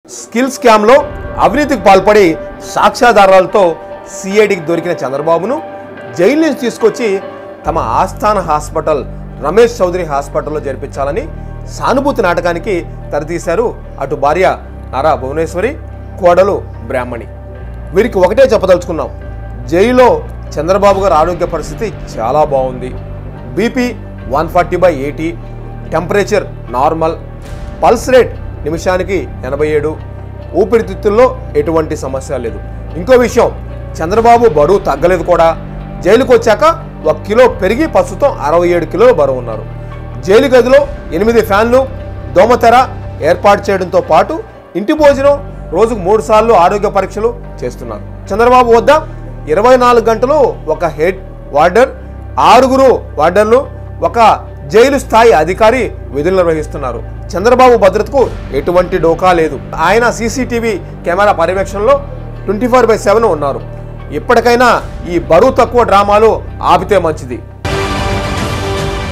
skill స్కామ్లో అవినీతికి పాల్పడి సాక్ష్యాధారాలతో సిఐడికి దొరికిన చంద్రబాబును జైలు నుంచి తీసుకొచ్చి తమ ఆస్థాన హాస్పిటల్ రమేష్ చౌదరి హాస్పిటల్లో జరిపించాలని సానుభూతి నాటకానికి తెరతీశారు అటు భార్య నారా భువనేశ్వరి కోడలు బ్రాహ్మణి వీరికి ఒకటే చెప్పదలుచుకున్నాం జైల్లో చంద్రబాబు గారి ఆరోగ్య పరిస్థితి చాలా బాగుంది BP one forty by eighty temperature normal pulse rate నిమిషానికి ఎనభై ఏడు ఊపిరితిత్తుల్లో ఎటువంటి సమస్య లేదు ఇంకో విషయం చంద్రబాబు బరువు తగ్గలేదు కూడా జైలుకు వచ్చాక ఒక కిలో పెరిగి ప్రస్తుతం అరవై ఏడు కిలోలు బరువు ఉన్నారు జైలు గదిలో ఎనిమిది ఫ్యాన్లు దోమతెర ఏర్పాటు చేయడంతో పాటు ఇంటి భోజనం రోజుకు మూడు సార్లు ఆరోగ్య పరీక్షలు చేస్తున్నారు చంద్రబాబు వద్ద ఇరవై నాలుగు గంటలు ఒక హెడ్ వార్డర్ ఆరుగురు వార్డర్లు ఒక జైలు స్థాయి అధికారి విధులు నిర్వహిస్తున్నారు చంద్రబాబు భద్రతకు ఎటువంటి డోకా లేదు ఆయన సీసీటీవీ కెమెరా పర్యవేక్షణలో ట్వంటీ ఫోర్ బై సెవెన్ ఉన్నారు ఇప్పటికైనా ఈ బరువు తక్కువ డ్రామాలు ఆపితే మంచిది